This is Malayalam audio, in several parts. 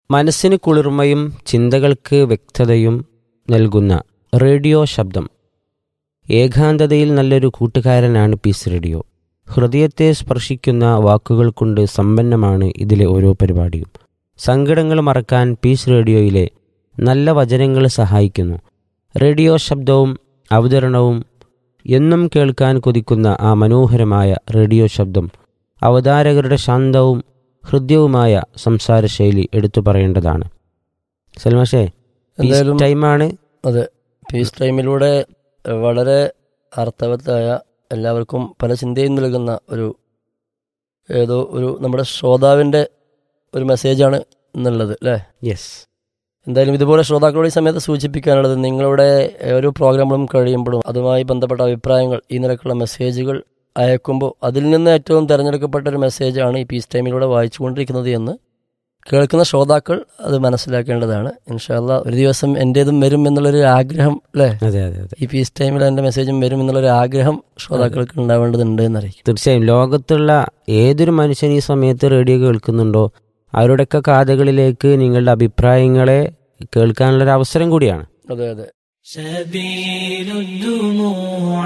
മനസ്സിന് കുളിർമയും ചിന്തകൾക്ക് വ്യക്തതയും നൽകുന്ന റേഡിയോ ശബ്ദം ഏകാന്തതയിൽ നല്ലൊരു കൂട്ടുകാരനാണ് പീസ് റേഡിയോ ഹൃദയത്തെ സ്പർശിക്കുന്ന വാക്കുകൾ കൊണ്ട് സമ്പന്നമാണ് ഇതിലെ ഓരോ പരിപാടിയും സങ്കടങ്ങൾ മറക്കാൻ പീസ് റേഡിയോയിലെ നല്ല വചനങ്ങൾ സഹായിക്കുന്നു റേഡിയോ ശബ്ദവും അവതരണവും എന്നും കേൾക്കാൻ കൊതിക്കുന്ന ആ മനോഹരമായ റേഡിയോ ശബ്ദം അവതാരകരുടെ ശാന്തവും ഹൃദ്യവുമായ സംസാര ശൈലി എടുത്തു പറയേണ്ടതാണ് സൽമാഷേ എന്തായാലും ടൈമാണ് അതെ പീസ് ടൈമിലൂടെ വളരെ അർത്ഥവത്തായ എല്ലാവർക്കും പല ചിന്തയും നൽകുന്ന ഒരു ഏതോ ഒരു നമ്മുടെ ശ്രോതാവിൻ്റെ ഒരു മെസ്സേജാണ് എന്നുള്ളത് അല്ലേ യെസ് എന്തായാലും ഇതുപോലെ ശ്രോതാക്കളോട് ഈ സമയത്ത് സൂചിപ്പിക്കാനുള്ളത് നിങ്ങളുടെ ഓരോ പ്രോഗ്രാമുകളും കഴിയുമ്പോഴും അതുമായി ബന്ധപ്പെട്ട അഭിപ്രായങ്ങൾ ഈ നിലക്കുള്ള മെസ്സേജുകൾ അയക്കുമ്പോൾ അതിൽ നിന്ന് ഏറ്റവും തിരഞ്ഞെടുക്കപ്പെട്ട ഒരു മെസ്സേജാണ് ഈ പീസ് ടൈമിലൂടെ വായിച്ചുകൊണ്ടിരിക്കുന്നത് എന്ന് കേൾക്കുന്ന ശ്രോതാക്കൾ അത് മനസ്സിലാക്കേണ്ടതാണ് ഇൻഷാല്ല ഒരു ദിവസം എൻ്റേതും വരും എന്നുള്ളൊരു ആഗ്രഹം അല്ലേ അതെ അതെ അതെ ഈ പീസ് ടൈമിൽ എൻ്റെ മെസ്സേജും വരും എന്നുള്ളൊരു ആഗ്രഹം ശ്രോതാക്കൾക്ക് ഉണ്ടാവേണ്ടതുണ്ട് എന്നറിയിക്കും തീർച്ചയായും ലോകത്തുള്ള ഏതൊരു മനുഷ്യൻ ഈ സമയത്ത് റേഡിയോ കേൾക്കുന്നുണ്ടോ അവരുടെയൊക്കെ കാതുകളിലേക്ക് നിങ്ങളുടെ അഭിപ്രായങ്ങളെ കേൾക്കാനുള്ളൊരു അവസരം കൂടിയാണ് അതെ അതെ سبيل الدموع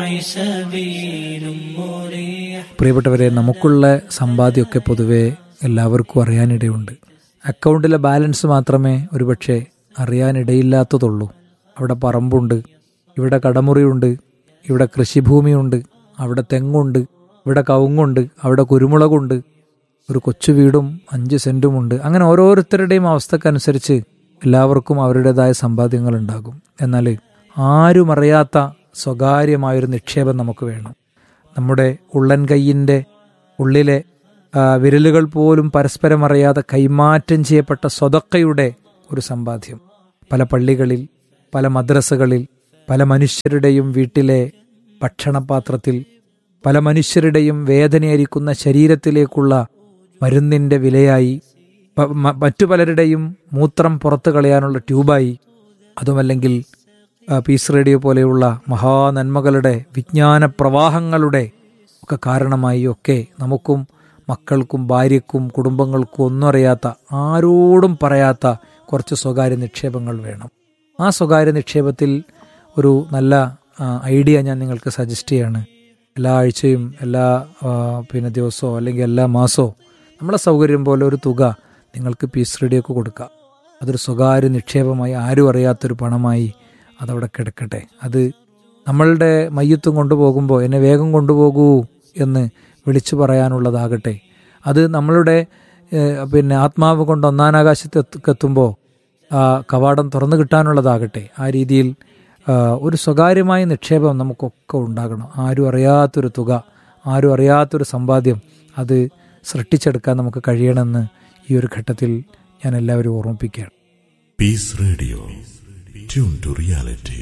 سبيل مريح പ്രിയപ്പെട്ടവരെ നമുക്കുള്ള സമ്പാദ്യമൊക്കെ പൊതുവെ എല്ലാവർക്കും അറിയാനിടയുണ്ട് അക്കൗണ്ടിലെ ബാലൻസ് മാത്രമേ ഒരുപക്ഷെ അറിയാനിടയില്ലാത്തതുള്ളൂ അവിടെ പറമ്പുണ്ട് ഇവിടെ കടമുറിയുണ്ട് ഇവിടെ കൃഷിഭൂമിയുണ്ട് അവിടെ തെങ്ങുണ്ട് ഇവിടെ കവുങ്ങുണ്ട് അവിടെ കുരുമുളകുണ്ട് ഒരു കൊച്ചു വീടും അഞ്ച് സെന്റുമുണ്ട് അങ്ങനെ ഓരോരുത്തരുടെയും അവസ്ഥക്കനുസരിച്ച് എല്ലാവർക്കും അവരുടേതായ സമ്പാദ്യങ്ങൾ ഉണ്ടാകും എന്നാൽ ആരും അറിയാത്ത സ്വകാര്യമായൊരു നിക്ഷേപം നമുക്ക് വേണം നമ്മുടെ ഉള്ളൻ കൈയിൻ്റെ ഉള്ളിലെ ആ, വിരലുകൾ പോലും പരസ്പരം അറിയാതെ കൈമാറ്റം ചെയ്യപ്പെട്ട സ്വതക്കയുടെ ഒരു സമ്പാദ്യം പല പള്ളികളിൽ പല മദ്രസകളിൽ പല മനുഷ്യരുടെയും വീട്ടിലെ ഭക്ഷണപാത്രത്തിൽ പല മനുഷ്യരുടെയും വേദനയായിരിക്കുന്ന ശരീരത്തിലേക്കുള്ള മരുന്നിൻ്റെ വിലയായി പ- മ- മറ്റു പലരുടെയും മൂത്രം പുറത്തു കളയാനുള്ള ട്യൂബായി അതുമല്ലെങ്കിൽ ആ, പീസ് റേഡിയോ പോലെയുള്ള മഹാനന്മകളുടെ വിജ്ഞാന പ്രവാഹങ്ങളുടെ ഒക്കെ കാരണമായി ഒക്കെ നമുക്കും മക്കൾക്കും ഭാര്യക്കും കുടുംബങ്ങൾക്കും ഒന്നും അറിയാത്ത ആരോടും പറയാത്ത കുറച്ച് സ്വകാര്യ നിക്ഷേപങ്ങൾ വേണം ആ സ്വകാര്യ നിക്ഷേപത്തിൽ ഒരു നല്ല ആ, ഐഡിയ ഞാൻ നിങ്ങൾക്ക് സജസ്റ്റ് ചെയ്യാണ് എല്ലാ ആഴ്ചയും എല്ലാ ആ, പിന്നെ ദിവസമോ അല്ലെങ്കിൽ എല്ലാ മാസമോ നമ്മളെ സൗകര്യം പോലെ ഒരു തുക നിങ്ങൾക്ക് പീസ് റേഡിയോക്ക് കൊടുക്കാം അതൊരു സ്വകാര്യ നിക്ഷേപമായി ആരും അറിയാത്തൊരു പണമായി അതവിടെ കിടക്കട്ടെ അത് നമ്മളുടെ മയ്യത്തും കൊണ്ടുപോകുമ്പോൾ എന്നെ വേഗം കൊണ്ടുപോകൂ എന്ന് വിളിച്ചു പറയാനുള്ളതാകട്ടെ അത് നമ്മളുടെ ഏഹ്, പിന്നെ ആത്മാവ് കൊണ്ട് ഒന്നാനാകാശത്തെത്തുമ്പോൾ ആ കവാടം തുറന്നു കിട്ടാനുള്ളതാകട്ടെ ആ രീതിയിൽ ആ, ഒരു സ്വകാര്യമായ നിക്ഷേപം നമുക്കൊക്കെ ഉണ്ടാകണം ആരും അറിയാത്തൊരു തുക ആരും അറിയാത്തൊരു സമ്പാദ്യം അത് സൃഷ്ടിച്ചെടുക്കാൻ നമുക്ക് കഴിയണമെന്ന് ഈ ഒരു ഘട്ടത്തിൽ ഞാൻ എല്ലാവരും ഓർമ്മിപ്പിക്കുകയാണ് Peace Radio. Tune to reality.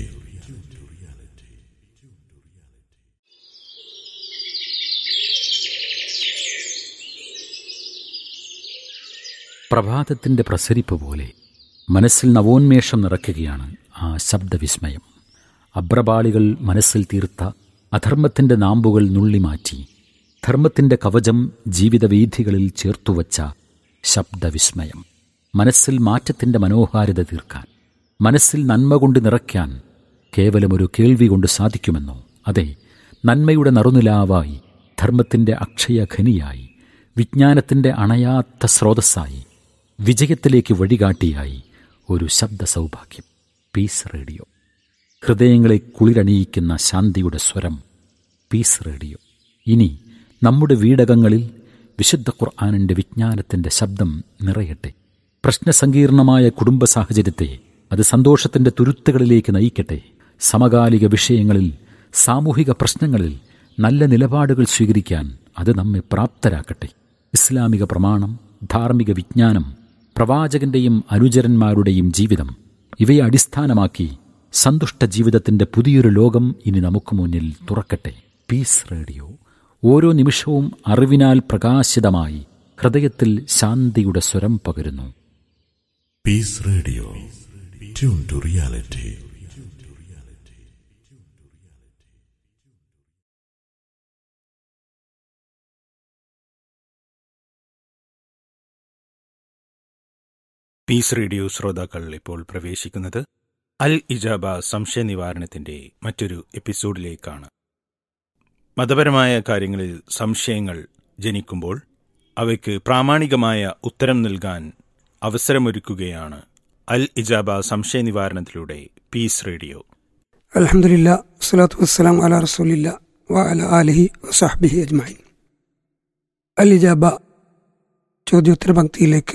പ്രഭാതത്തിന്റെ പ്രസരിപ്പ് പോലെ മനസ്സിൽ നവോന്മേഷം നിറയ്ക്കുകയാണ് ആ ശബ്ദവിസ്മയം അബ്രപാളികൾ മനസ്സിൽ തീർത്ത അധർമ്മത്തിന്റെ നാമ്പുകൾ നുള്ളിമാറ്റി ധർമ്മത്തിന്റെ കവചം ജീവിതവീഥികളിൽ ചേർത്തുവച്ച ശബ്ദവിസ്മയം മനസ്സിൽ മാറ്റത്തിന്റെ മനോഹാരിത തീർക്കാൻ മനസ്സിൽ നന്മ കൊണ്ട് നിറയ്ക്കാൻ കേവലമൊരു കേൾവി കൊണ്ട് സാധിക്കുമെന്നോ അതെ നന്മയുടെ നറുനിലാവായി ധർമ്മത്തിന്റെ അക്ഷയഖനിയായി വിജ്ഞാനത്തിന്റെ അണയാത്ത സ്രോതസ്സായി വിജയത്തിലേക്ക് വഴികാട്ടിയായി ഒരു ശബ്ദ സൗഭാഗ്യം പീസ് റേഡിയോ ഹൃദയങ്ങളെ കുളിരണിയിക്കുന്ന ശാന്തിയുടെ സ്വരം പീസ് റേഡിയോ ഇനി നമ്മുടെ വീടകങ്ങളിൽ വിശുദ്ധ ഖുർആാനിന്റെ വിജ്ഞാനത്തിന്റെ ശബ്ദം നിറയട്ടെ പ്രശ്നസങ്കീർണമായ കുടുംബ സാഹചര്യത്തെ അത് സന്തോഷത്തിന്റെ തുരുത്തുകളിലേക്ക് നയിക്കട്ടെ സമകാലിക വിഷയങ്ങളിൽ സാമൂഹിക പ്രശ്നങ്ങളിൽ നല്ല നിലപാടുകൾ സ്വീകരിക്കാൻ അത് നമ്മെ പ്രാപ്തരാക്കട്ടെ ഇസ്ലാമിക പ്രമാണം ധാർമ്മിക വിജ്ഞാനം പ്രവാചകന്റെയും അനുചരന്മാരുടെയും ജീവിതം ഇവയെ അടിസ്ഥാനമാക്കി സന്തുഷ്ട ജീവിതത്തിന്റെ പുതിയൊരു ലോകം ഇനി നമുക്ക് മുന്നിൽ തുറക്കട്ടെ പീസ് റേഡിയോ ഓരോ നിമിഷവും അറിവിനാൽ പ്രകാശിതമായി ഹൃദയത്തിൽ ശാന്തിയുടെ സ്വരം പകരുന്നു Peace Radio. Tune to reality. Peace radio ശ്രോതാക്കൾ ഇപ്പോൾ പ്രവേശിക്കുന്നത് അൽ ഇജാബ സംശയ നിവാരണത്തിന്റെ മറ്റൊരു എപ്പിസോഡിലേക്കാണ് മതപരമായ കാര്യങ്ങളിൽ സംശയങ്ങൾ ജനിക്കുമ്പോൾ അവയ്ക്ക് പ്രാമാണികമായ ഉത്തരം നൽകാൻ അവസരമൊരുക്കുകയാണ് അൽ ഇജാബ സംശയ നിവാരണത്തിലൂടെ പീസ് റേഡിയോ അലഹമില്ല വസ്സലാത്തു വസ്സലാം അല റസൂലില്ല വ അല ആലിഹി വസാഹ്ബിഹി അജ്മൈൻ അൽ ഇജാബ ചോദ്യോത്തര പങ്ക്തിയിലേക്ക്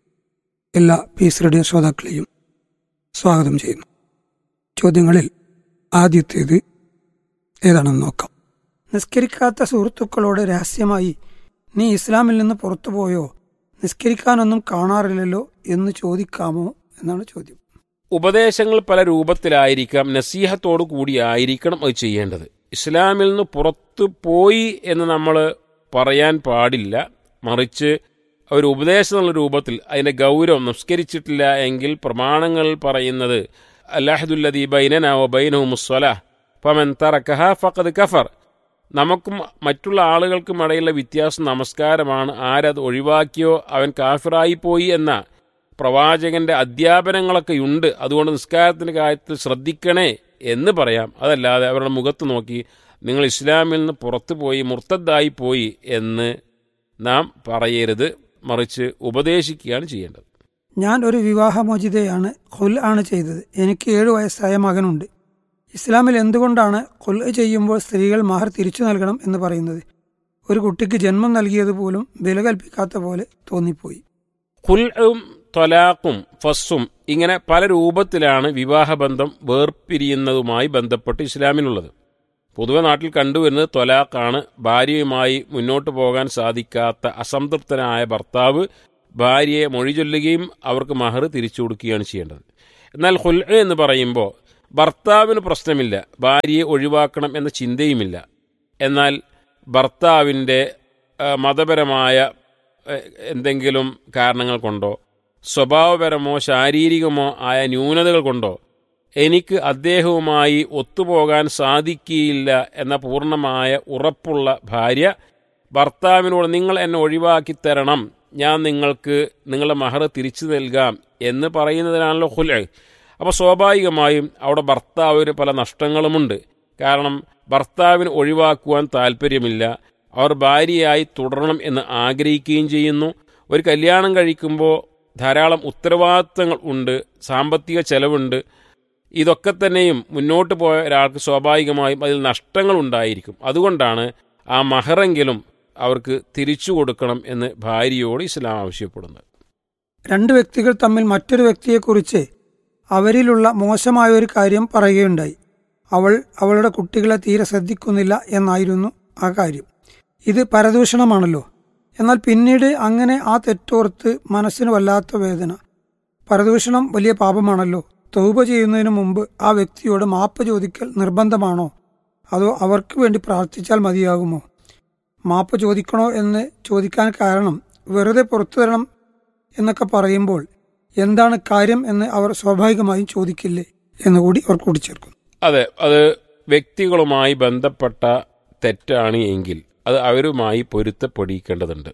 എല്ലാ പീസ് റേഡിയോ ശ്രോതാക്കളെയും സ്വാഗതം ചെയ്യുന്നു ചോദ്യങ്ങളിൽ ആദ്യത്തേത് ഏതാണെന്ന് നോക്കാം നിസ്കരിക്കാത്ത സുഹൃത്തുക്കളോട് രഹസ്യമായി നീ ഇസ്ലാമിൽ നിന്ന് പുറത്തുപോയോ നിസ്കരിക്കാനൊന്നും കാണാറില്ലല്ലോ എന്ന് ചോദിക്കാമോ എന്നാണ് ചോദ്യം ഉപദേശങ്ങൾ പല രൂപത്തിലായിരിക്കാം നസീഹത്തോടു കൂടിയായിരിക്കണം അത് ചെയ്യേണ്ടത് ഇസ്ലാമിൽ നിന്ന് പുറത്തു പോയി എന്ന് നമ്മൾ പറയാൻ പാടില്ല മറിച്ച് ഒരു ഉപദേശം എന്നുള്ള രൂപത്തിൽ അതിന്റെ ഗൗരവം നിസ്കരിച്ചിട്ടില്ല എങ്കിൽ പ്രമാണങ്ങൾ പറയുന്നത് അല്ലാഹദുല്ലദീ ബൈനനാവോ ബൈനഹു മുസ്വല പമൻ തറക്കഹ ഫഖദ് കഫർ നമുക്കും മറ്റുള്ള ആളുകൾക്കും ഇടയിലുള്ള വ്യത്യാസം നമസ്കാരമാണ് ആരത് ഒഴിവാക്കിയോ അവൻ കാഫിറായി പോയി എന്ന പ്രവാചകന്റെ അധ്യാപനങ്ങളൊക്കെ ഉണ്ട് അതുകൊണ്ട് നിസ്കാരത്തിന്റെ കാര്യത്തിൽ ശ്രദ്ധിക്കണേ എന്ന് പറയാം അതല്ലാതെ അവരുടെ മുഖത്ത് നോക്കി നിങ്ങൾ ഇസ്ലാമിൽ നിന്ന് പുറത്തു പോയി മുർത്തദ്ദായി പോയി എന്ന് നാം പറയരുത് മറിച്ച് ഉപദേശിക്കുകയാണ് ചെയ്യേണ്ടത് ഞാൻ ഒരു വിവാഹമോചിതയാണ് ഖുൽ ആണ് ചെയ്തത് എനിക്ക് ഏഴു വയസ്സായ മകനുണ്ട് ഇസ്ലാമിൽ എന്തുകൊണ്ടാണ് ഖുൽ ചെയ്യുമ്പോൾ സ്ത്രീകൾ മഹർ തിരിച്ചു നൽകണം എന്ന് പറയുന്നത് ഒരു കുട്ടിക്ക് ജന്മം നൽകിയത് പോലും വില കൽപ്പിക്കാത്ത പോലെ തോന്നിപ്പോയി ഖുൽഉം തൊലാഖും ഫസ്സും ഇങ്ങനെ പല രൂപത്തിലാണ് വിവാഹബന്ധം വേർപിരിയുന്നതുമായി ബന്ധപ്പെട്ട് ഇസ്ലാമിനുള്ളത് പൊതുവെ നാട്ടിൽ കണ്ടുവരുന്നത് തൊലാഖാണ് ഭാര്യയുമായി മുന്നോട്ട് പോകാൻ സാധിക്കാത്ത അസംതൃപ്തനായ ഭർത്താവ് ഭാര്യയെ മൊഴി ചൊല്ലുകയും അവർക്ക് മഹർ തിരിച്ചു കൊടുക്കുകയാണ് ചെയ്യേണ്ടത് എന്നാൽ ഹുൽ എന്ന് പറയുമ്പോൾ ഭർത്താവിന് പ്രശ്നമില്ല ഭാര്യയെ ഒഴിവാക്കണം എന്ന ചിന്തയുമില്ല എന്നാൽ ഭർത്താവിൻ്റെ ആ, മതപരമായ ആ, എന്തെങ്കിലും കാരണങ്ങൾ കൊണ്ടോ സ്വഭാവപരമോ ശാരീരികമോ ആയ ന്യൂനതകൾ കൊണ്ടോ എനിക്ക് അദ്ദേഹവുമായി ഒത്തുപോകാൻ സാധിക്കുകയില്ല എന്ന പൂർണ്ണമായ ഉറപ്പുള്ള ഭാര്യ ഭർത്താവിനോട് നിങ്ങൾ എന്നെ ഒഴിവാക്കി തരണം ഞാൻ നിങ്ങൾക്ക് നിങ്ങളുടെ മഹർ തിരിച്ചു നൽകാം എന്ന് പറയുന്നതിനാണല്ലോ ഹുല അപ്പോൾ സ്വാഭാവികമായും അവിടെ ഭർത്താവിന് പല നഷ്ടങ്ങളുമുണ്ട് കാരണം ഭർത്താവിന് ഒഴിവാക്കുവാൻ താല്പര്യമില്ല അവർ ഭാര്യയായി തുടരണം എന്ന് ആഗ്രഹിക്കുകയും ചെയ്യുന്നു ഒരു കല്യാണം കഴിക്കുമ്പോൾ ധാരാളം ഉത്തരവാദിത്തങ്ങൾ ഉണ്ട് സാമ്പത്തിക ചെലവുണ്ട് ഇതൊക്കെ തന്നെയും മുന്നോട്ട് പോയ ഒരാൾക്ക് സ്വാഭാവികമായും അതിൽ നഷ്ടങ്ങൾ ഉണ്ടായിരിക്കും അതുകൊണ്ടാണ് ആ മഹറെങ്കിലും അവർക്ക് തിരിച്ചു കൊടുക്കണം എന്ന് ഭാര്യയോട് ഇസ്ലാം ആവശ്യപ്പെടുന്നത് രണ്ട് വ്യക്തികൾ തമ്മിൽ മറ്റൊരു വ്യക്തിയെക്കുറിച്ച് അവരിലുള്ള മോശമായ ഒരു കാര്യം പറയുകയുണ്ടായി അവൾ അവളുടെ കുട്ടികളെ തീരെ ശ്രദ്ധിക്കുന്നില്ല എന്നായിരുന്നു ആ കാര്യം ഇത് പരദൂഷണമാണല്ലോ എന്നാൽ പിന്നീട് അങ്ങനെ ആ തെറ്റോർത്ത് മനസ്സിന് വല്ലാത്ത വേദന പരദൂഷണം വലിയ പാപമാണല്ലോ തൗബ ചെയ്യുന്നതിന് മുമ്പ് ആ വ്യക്തിയോട് മാപ്പ് ചോദിക്കൽ നിർബന്ധമാണോ അതോ അവർക്ക് വേണ്ടി പ്രാർത്ഥിച്ചാൽ മതിയാകുമോ മാപ്പ് ചോദിക്കണോ എന്ന് ചോദിക്കാൻ കാരണം വെറുതെ പുറത്തു തരണം എന്നൊക്കെ പറയുമ്പോൾ എന്താണ് കാര്യം എന്ന് അവർ സ്വാഭാവികമായും ചോദിക്കില്ലേ എന്നുകൂടി അവർ കൂട്ടിച്ചേർക്കുന്നു അതെ അത് വ്യക്തികളുമായി ബന്ധപ്പെട്ട തെറ്റാണ് എങ്കിൽ അത് അവരുമായി പൊരുത്തപ്പെടിക്കേണ്ടതുണ്ട്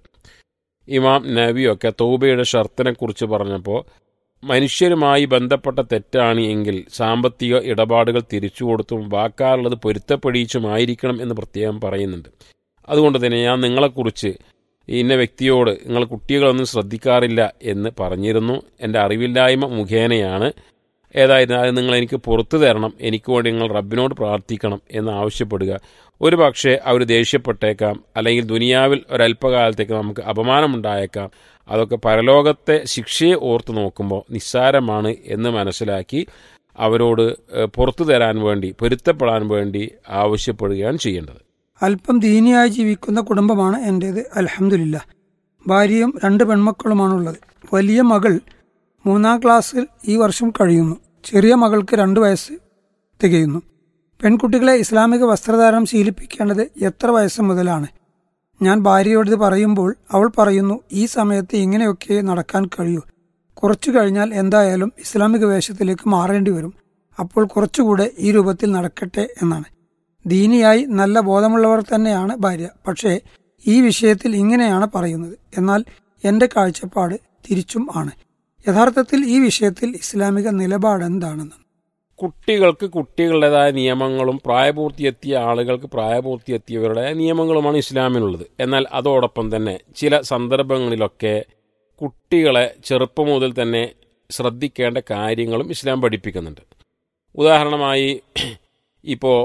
ഇമാം നബിയൊക്കെ തൗബയുടെ ഷർത്തിനെ കുറിച്ച് പറഞ്ഞപ്പോൾ മനുഷ്യരുമായി ബന്ധപ്പെട്ട തെറ്റാണ് എങ്കിൽ സാമ്പത്തിക ഇടപാടുകൾ തിരിച്ചു കൊടുത്തും വാക്കാറുള്ളത് പൊരുത്തപ്പെടിച്ചുമായിരിക്കണം എന്ന് പ്രത്യേകം പറയുന്നുണ്ട് അതുകൊണ്ട് തന്നെ ഞാൻ നിങ്ങളെക്കുറിച്ച് ഇന്ന വ്യക്തിയോട് നിങ്ങൾ കുട്ടികളൊന്നും ശ്രദ്ധിക്കാറില്ല എന്ന് പറഞ്ഞിരുന്നു എൻ്റെ അറിവില്ലായ്മ മുഖേനയാണ് ഏതായിരുന്നാലും നിങ്ങൾ എനിക്ക് പുറത്തു തരണം എനിക്ക് വേണ്ടി നിങ്ങൾ റബ്ബിനോട് പ്രാർത്ഥിക്കണം എന്ന് ആവശ്യപ്പെടുക ഒരു പക്ഷേ അവർ ദേഷ്യപ്പെട്ടേക്കാം അല്ലെങ്കിൽ ദുനിയാവിൽ ഒരല്പകാലത്തേക്ക് നമുക്ക് അപമാനമുണ്ടായേക്കാം അതൊക്കെ പരലോകത്തെ ശിക്ഷയെ ഓർത്ത് നോക്കുമ്പോൾ നിസ്സാരമാണ് എന്ന് മനസ്സിലാക്കി അവരോട് ഏഹ്, പുറത്തു തരാൻ വേണ്ടി പൊരുത്തപ്പെടാൻ വേണ്ടി ആവശ്യപ്പെടുകയാണ് ചെയ്യേണ്ടത് അല്പം ദീനിയായി ജീവിക്കുന്ന കുടുംബമാണ് എൻ്റേത് അലഹമില്ല ഭാര്യയും രണ്ട് പെൺമക്കളുമാണുള്ളത് വലിയ മകൾ മൂന്നാം ക്ലാസ്സിൽ ഈ വർഷം കഴിയുന്നു ചെറിയ മകൾക്ക് രണ്ട് വയസ്സ് തികയുന്നു പെൺകുട്ടികളെ ഇസ്ലാമിക വസ്ത്രധാരണം ശീലിപ്പിക്കേണ്ടത് എത്ര വയസ്സ് മുതലാണ് ഞാൻ ഭാര്യയോട് ഇത് പറയുമ്പോൾ അവൾ പറയുന്നു ഈ സമയത്ത് ഇങ്ങനെയൊക്കെ നടക്കാൻ കഴിയൂ കുറച്ചു കഴിഞ്ഞാൽ എന്തായാലും ഇസ്ലാമിക വേഷത്തിലേക്ക് മാറേണ്ടി വരും അപ്പോൾ കുറച്ചുകൂടെ ഈ രൂപത്തിൽ നടക്കട്ടെ എന്നാണ് ദീനിയായി നല്ല ബോധമുള്ളവർ തന്നെയാണ് ഭാര്യ പക്ഷേ ഈ വിഷയത്തിൽ ഇങ്ങനെയാണ് പറയുന്നത് എന്നാൽ എന്റെ കാഴ്ചപ്പാട് തിരിച്ചും ആണ് യഥാർത്ഥത്തിൽ ഈ വിഷയത്തിൽ ഇസ്ലാമിക നിലപാട് എന്താണെന്ന് കുട്ടികൾക്ക് കുട്ടികളുടേതായ നിയമങ്ങളും പ്രായപൂർത്തിയെത്തിയ ആളുകൾക്ക് പ്രായപൂർത്തിയെത്തിയവരുടെ നിയമങ്ങളുമാണ് ഇസ്ലാമിനുള്ളത് എന്നാൽ അതോടൊപ്പം തന്നെ ചില സന്ദർഭങ്ങളിലൊക്കെ കുട്ടികളെ ചെറുപ്പം മുതൽ തന്നെ ശ്രദ്ധിക്കേണ്ട കാര്യങ്ങളും ഇസ്ലാം പഠിപ്പിക്കുന്നുണ്ട് ഉദാഹരണമായി ഇപ്പോൾ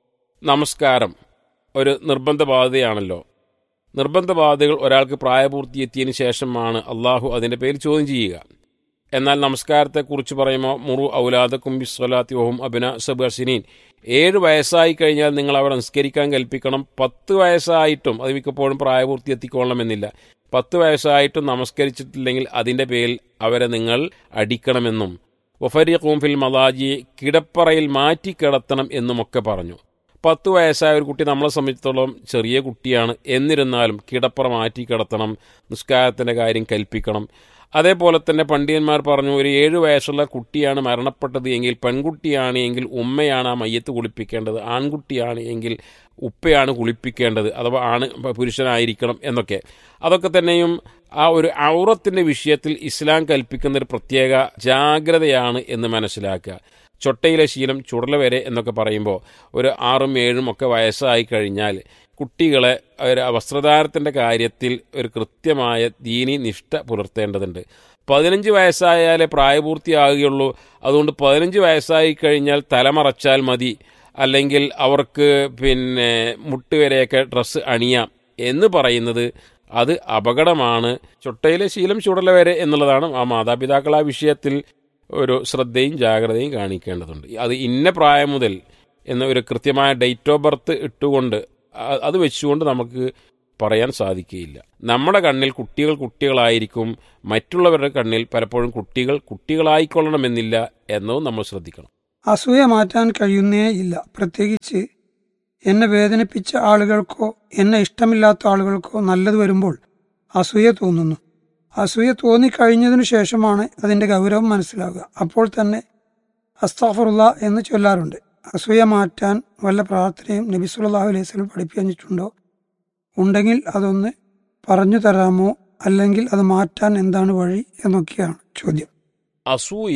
നമസ്കാരം ഒരു നിർബന്ധ ബാധ്യതയാണല്ലോ നിർബന്ധ ബാധ്യതകൾ ഒരാൾക്ക് പ്രായപൂർത്തിയെത്തിയതിന് ശേഷമാണ് അള്ളാഹു അതിൻ്റെ പേര് ചോദ്യം ചെയ്യുക എന്നാൽ നമസ്കാരത്തെക്കുറിച്ച് പറയുമ്പോൾ മുറു ഔലാദക്കും ബിസ്വലാത്തി ഓഹും അബിന സബർസിനീൻ ഏഴ് വയസ്സായി കഴിഞ്ഞാൽ നിങ്ങൾ അവരെ നിസ്കരിക്കാൻ കൽപ്പിക്കണം പത്ത് വയസ്സായിട്ടും അത് മിക്കപ്പോഴും പ്രായപൂർത്തി എത്തിക്കൊള്ളണമെന്നില്ല പത്ത് വയസ്സായിട്ടും നമസ്കരിച്ചിട്ടില്ലെങ്കിൽ അതിൻ്റെ പേരിൽ അവരെ നിങ്ങൾ അടിക്കണമെന്നും വഫരിഖൂം ഫിൽ മലാജി കിടപ്പറയിൽ മാറ്റി കിടത്തണം എന്നുമൊക്കെ പറഞ്ഞു പത്ത് വയസ്സായ ഒരു കുട്ടി നമ്മളെ സംബന്ധിച്ചിടത്തോളം ചെറിയ കുട്ടിയാണ് എന്നിരുന്നാലും കിടപ്പറ മാറ്റി കിടത്തണം നിസ്കാരത്തിൻ്റെ കാര്യം കൽപ്പിക്കണം അതേപോലെ തന്നെ പണ്ഡിതന്മാർ പറഞ്ഞു ഒരു ഏഴ് വയസ്സുള്ള കുട്ടിയാണ് മരണപ്പെട്ടത് എങ്കിൽ പെൺകുട്ടിയാണ് എങ്കിൽ ഉമ്മയാണ് ആ മയ്യത്ത് കുളിപ്പിക്കേണ്ടത് ആൺകുട്ടിയാണ് എങ്കിൽ ഉപ്പയാണ് കുളിപ്പിക്കേണ്ടത് അഥവാ ആണ് പുരുഷനായിരിക്കണം എന്നൊക്കെ അതൊക്കെ തന്നെയും ആ ഒരു ഔറത്തിൻ്റെ വിഷയത്തിൽ ഇസ്ലാം കൽപ്പിക്കുന്ന ഒരു പ്രത്യേക ജാഗ്രതയാണ് എന്ന് മനസ്സിലാക്കുക ചൊട്ടയിലെ ശീലം ചുടല വരെ എന്നൊക്കെ പറയുമ്പോൾ ഒരു ആറും ഏഴും ഒക്കെ വയസ്സായി കഴിഞ്ഞാൽ കുട്ടികളെ ഒരു വസ്ത്രധാരത്തിൻ്റെ കാര്യത്തിൽ ഒരു കൃത്യമായ ദീനി നിഷ്ഠ പുലർത്തേണ്ടതുണ്ട് പതിനഞ്ച് വയസ്സായാലേ പ്രായപൂർത്തിയാകുകയുള്ളൂ അതുകൊണ്ട് പതിനഞ്ച് വയസ്സായി കഴിഞ്ഞാൽ തലമറച്ചാൽ മതി അല്ലെങ്കിൽ അവർക്ക് പിന്നെ മുട്ടുവരെയൊക്കെ ഡ്രസ്സ് അണിയാം എന്ന് പറയുന്നത് അത് അപകടമാണ് ചൊട്ടയിലെ ശീലം ചുടല വരെ എന്നുള്ളതാണ് ആ മാതാപിതാക്കൾ ആ വിഷയത്തിൽ ഒരു ശ്രദ്ധയും ജാഗ്രതയും കാണിക്കേണ്ടതുണ്ട് അത് ഇന്ന പ്രായം മുതൽ എന്ന ഒരു കൃത്യമായ ഡേറ്റ് ഓഫ് ബർത്ത് ഇട്ടുകൊണ്ട് അത് വെച്ചുകൊണ്ട് നമുക്ക് പറയാൻ സാധിക്കുകയില്ല നമ്മുടെ കണ്ണിൽ കുട്ടികൾ കുട്ടികളായിരിക്കും മറ്റുള്ളവരുടെ കണ്ണിൽ പലപ്പോഴും കുട്ടികൾ കുട്ടികളായിക്കൊള്ളണമെന്നില്ല എന്നതും നമ്മൾ ശ്രദ്ധിക്കണം അസൂയ മാറ്റാൻ കഴിയുന്നേ ഇല്ല പ്രത്യേകിച്ച് എന്നെ വേദനിപ്പിച്ച ആളുകൾക്കോ എന്നെ ഇഷ്ടമില്ലാത്ത ആളുകൾക്കോ നല്ലത് വരുമ്പോൾ അസൂയ തോന്നുന്നു അസൂയ തോന്നിക്കഴിഞ്ഞതിനു ശേഷമാണ് അതിൻ്റെ ഗൗരവം മനസ്സിലാവുക അപ്പോൾ തന്നെ അസ്താഫറുള്ള എന്ന് ചൊല്ലാറുണ്ട് അസൂയ മാറ്റാൻ വല്ല പ്രാർത്ഥനയും നബി സുല്ലാഹു അലൈഹി സ്വലം പഠിപ്പിച്ചിട്ടുണ്ടോ ഉണ്ടെങ്കിൽ അതൊന്ന് പറഞ്ഞു തരാമോ അല്ലെങ്കിൽ അത് മാറ്റാൻ എന്താണ് വഴി എന്നൊക്കെയാണ് ചോദ്യം അസൂയ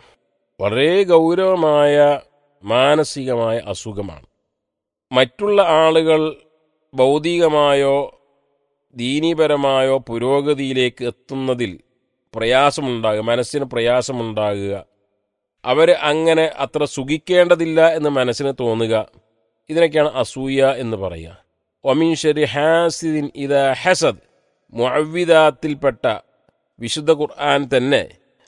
വളരെ ഗൗരവമായ മാനസികമായ അസുഖമാണ് മറ്റുള്ള ആളുകൾ ഭൗതികമായോ ദീനീപരമായോ പുരോഗതിയിലേക്ക് എത്തുന്നതിൽ പ്രയാസമുണ്ടാകുക മനസ്സിന് പ്രയാസമുണ്ടാകുക അവർ അങ്ങനെ അത്ര സുഖിക്കേണ്ടതില്ല എന്ന് മനസ്സിന് തോന്നുക ഇതിനൊക്കെയാണ് അസൂയ എന്ന് പറയുക ഒമിൻ ഷെരി ഹാസിദിൻ ഇത ഹസദ് മുഅവിദാത്തിൽപ്പെട്ട വിശുദ്ധ ഖുർആൻ തന്നെ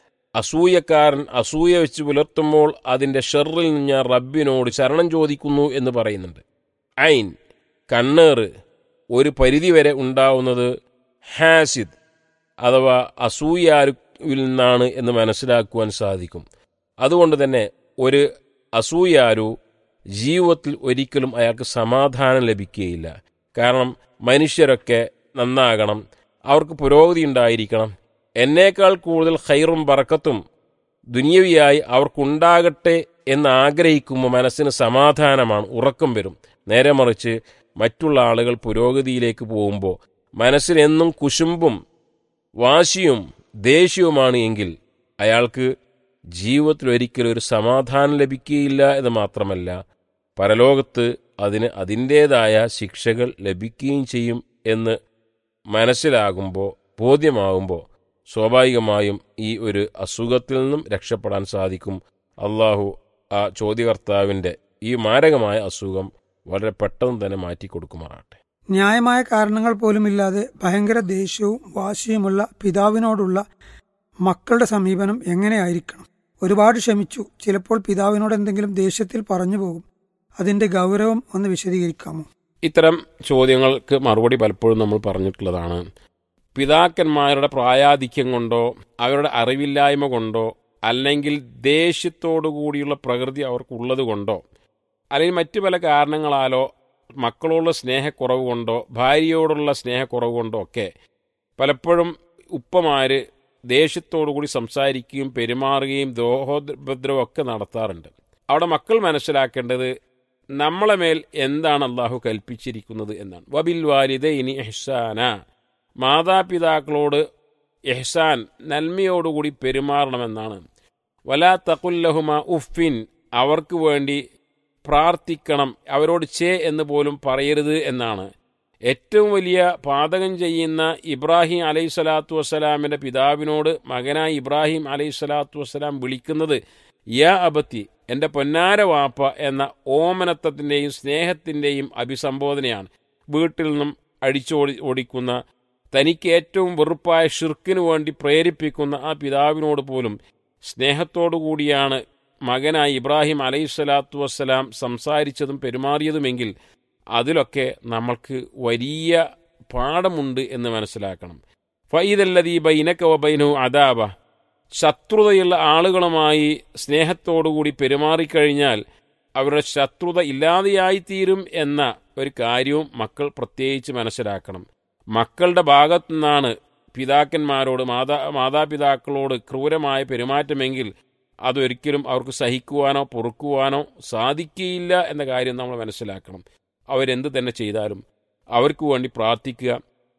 അസൂയക്കാരൻ അസൂയ വെച്ച് പുലർത്തുമ്പോൾ അതിൻ്റെ ഷെറിൽ നിന്ന് ഞാൻ റബ്ബിനോട് ശരണം ചോദിക്കുന്നു എന്ന് പറയുന്നുണ്ട് ഐൻ കണ്ണേറ് ഒരു പരിധിവരെ ഉണ്ടാവുന്നത് ഹാസിദ് അഥവാ അസൂയാരുവിൽ നിന്നാണ് എന്ന് മനസ്സിലാക്കുവാൻ സാധിക്കും അതുകൊണ്ട് തന്നെ ഒരു അസൂയാരു ജീവിതത്തിൽ ഒരിക്കലും അയാൾക്ക് സമാധാനം ലഭിക്കുകയില്ല കാരണം മനുഷ്യരൊക്കെ നന്നാകണം അവർക്ക് പുരോഗതി ഉണ്ടായിരിക്കണം എന്നേക്കാൾ കൂടുതൽ ഹൈറും ബറക്കത്തും ദുനിയവിയായി അവർക്കുണ്ടാകട്ടെ എന്ന് ആഗ്രഹിക്കുമ്പോൾ മനസ്സിന് സമാധാനമാണ് ഉറക്കം വരും നേരെ മറിച്ച് മറ്റുള്ള ആളുകൾ പുരോഗതിയിലേക്ക് പോകുമ്പോൾ മനസ്സിനെന്നും കുശുമ്പും വാശിയും ദേഷ്യവുമാണ് എങ്കിൽ അയാൾക്ക് ജീവിതത്തിൽ ഒരിക്കലും ഒരു സമാധാനം ലഭിക്കുകയില്ല എന്ന് മാത്രമല്ല പരലോകത്ത് അതിന് അതിൻ്റേതായ ശിക്ഷകൾ ലഭിക്കുകയും ചെയ്യും എന്ന് മനസ്സിലാകുമ്പോൾ ബോധ്യമാകുമ്പോൾ സ്വാഭാവികമായും ഈ ഒരു അസുഖത്തിൽ നിന്നും രക്ഷപ്പെടാൻ സാധിക്കും അള്ളാഹു ആ ചോദ്യകർത്താവിൻ്റെ ഈ മാരകമായ അസുഖം വളരെ പെട്ടെന്ന് തന്നെ മാറ്റിക്കൊടുക്കുമാറാട്ടെ ന്യായമായ കാരണങ്ങൾ പോലുമില്ലാതെ ഭയങ്കര ദേഷ്യവും വാശിയുമുള്ള പിതാവിനോടുള്ള മക്കളുടെ സമീപനം എങ്ങനെയായിരിക്കണം ഒരുപാട് ക്ഷമിച്ചു ചിലപ്പോൾ പിതാവിനോട് എന്തെങ്കിലും ദേഷ്യത്തിൽ പറഞ്ഞു പോകും അതിന്റെ ഗൗരവം ഒന്ന് വിശദീകരിക്കാമോ ഇത്തരം ചോദ്യങ്ങൾക്ക് മറുപടി പലപ്പോഴും നമ്മൾ പറഞ്ഞിട്ടുള്ളതാണ് പിതാക്കന്മാരുടെ പ്രായാധിക്യം കൊണ്ടോ അവരുടെ അറിവില്ലായ്മ കൊണ്ടോ അല്ലെങ്കിൽ ദേഷ്യത്തോടു കൂടിയുള്ള പ്രകൃതി അവർക്കുള്ളത് കൊണ്ടോ അല്ലെങ്കിൽ മറ്റു പല കാരണങ്ങളാലോ മക്കളോടുള്ള സ്നേഹക്കുറവ് കൊണ്ടോ ഭാര്യയോടുള്ള സ്നേഹക്കുറവ് കൊണ്ടോ ഒക്കെ പലപ്പോഴും ഉപ്പമാര് ദേഷ്യത്തോടു കൂടി സംസാരിക്കുകയും പെരുമാറുകയും ദ്രോഹോപദ്രവം ഒക്കെ നടത്താറുണ്ട് അവിടെ മക്കൾ മനസ്സിലാക്കേണ്ടത് നമ്മളെ മേൽ എന്താണ് അള്ളാഹു കൽപ്പിച്ചിരിക്കുന്നത് എന്നാണ് വബിൽ വാലിദ ഇനി എഹ്സാന മാതാപിതാക്കളോട് എഹ്സാൻ നന്മയോടുകൂടി പെരുമാറണമെന്നാണ് വലാ തകുല്ലഹുമ ഉഫിൻ അവർക്ക് വേണ്ടി പ്രാർത്ഥിക്കണം അവരോട് ചേ എന്ന് പോലും പറയരുത് എന്നാണ് ഏറ്റവും വലിയ പാതകം ചെയ്യുന്ന ഇബ്രാഹിം അലൈഹി സ്വലാത്തു വസ്സലാമിൻ്റെ പിതാവിനോട് മകനായ ഇബ്രാഹിം അലൈഹി സ്വലാത്തു വസ്സലാം വിളിക്കുന്നത് യാ അബത്തി എൻ്റെ പൊന്നാര വാപ്പ എന്ന ഓമനത്വത്തിൻ്റെയും സ്നേഹത്തിൻ്റെയും അഭിസംബോധനയാണ് വീട്ടിൽ നിന്നും അടിച്ചോടി ഓടിക്കുന്ന തനിക്ക് ഏറ്റവും വെറുപ്പായ ഷിർക്കിനു വേണ്ടി പ്രേരിപ്പിക്കുന്ന ആ പിതാവിനോട് പോലും സ്നേഹത്തോടു കൂടിയാണ് മകനായി ഇബ്രാഹിം അലൈഹി സ്വലാത്തു വസ്സലാം സംസാരിച്ചതും പെരുമാറിയതുമെങ്കിൽ അതിലൊക്കെ നമ്മൾക്ക് വലിയ പാഠമുണ്ട് എന്ന് മനസ്സിലാക്കണം ഫൈദല്ലതീ ബൈനക വബൈനു അദാബ ശത്രുതയുള്ള ആളുകളുമായി സ്നേഹത്തോടുകൂടി പെരുമാറിക്കഴിഞ്ഞാൽ അവരുടെ ശത്രുത ഇല്ലാതെയായിത്തീരും എന്ന ഒരു കാര്യവും മക്കൾ പ്രത്യേകിച്ച് മനസ്സിലാക്കണം മക്കളുടെ ഭാഗത്തു നിന്നാണ് പിതാക്കന്മാരോട് മാതാ മാതാപിതാക്കളോട് ക്രൂരമായ പെരുമാറ്റമെങ്കിൽ അതൊരിക്കലും അവർക്ക് സഹിക്കുവാനോ പൊറുക്കുവാനോ സാധിക്കുകയില്ല എന്ന കാര്യം നമ്മൾ മനസ്സിലാക്കണം അവരെന്ത് തന്നെ ചെയ്താലും അവർക്ക് വേണ്ടി പ്രാർത്ഥിക്കുക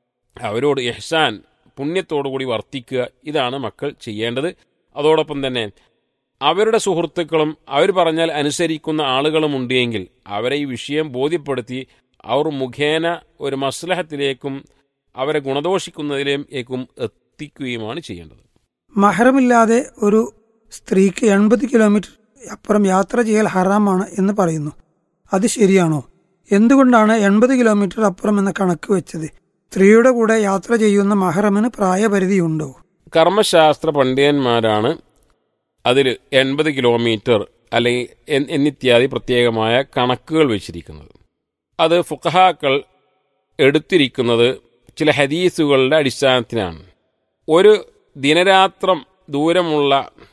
അവരോട് എഹ്സാൻ പുണ്യത്തോടുകൂടി വർത്തിക്കുക ഇതാണ് മക്കൾ ചെയ്യേണ്ടത് അതോടൊപ്പം തന്നെ അവരുടെ സുഹൃത്തുക്കളും അവർ പറഞ്ഞാൽ അനുസരിക്കുന്ന ആളുകളും ഉണ്ടെങ്കിൽ അവരെ ഈ വിഷയം ബോധ്യപ്പെടുത്തി അവർ മുഖേന ഒരു മസ്ലഹത്തിലേക്കും അവരെ ഗുണദോഷിക്കുന്നതിലേക്കും എത്തിക്കുകയുമാണ് ചെയ്യേണ്ടത് മഹറമില്ലാതെ ഒരു സ്ത്രീക്ക് എൺപത് കിലോമീറ്റർ അപ്പുറം യാത്ര ചെയ്യൽ ഹറാമാണ് എന്ന് പറയുന്നു അത് ശരിയാണോ എന്തുകൊണ്ടാണ് എൺപത് കിലോമീറ്റർ അപ്പുറം എന്ന കണക്ക് വെച്ചത് സ്ത്രീയുടെ കൂടെ യാത്ര ചെയ്യുന്ന മഹറമിന് പ്രായപരിധിയുണ്ടോ കർമ്മശാസ്ത്ര പണ്ഡിതന്മാരാണ് അതിൽ എൺപത് കിലോമീറ്റർ അല്ലെങ്കിൽ എൻ- എന്നിത്യാദി പ്രത്യേകമായ കണക്കുകൾ വെച്ചിരിക്കുന്നത് അത് ഫുഖഹാക്കൾ എടുത്തിരിക്കുന്നത് ചില ഹദീസുകളുടെ അടിസ്ഥാനത്തിലാണ് ഒരു ദിനരാത്രം ദൂരമുള്ള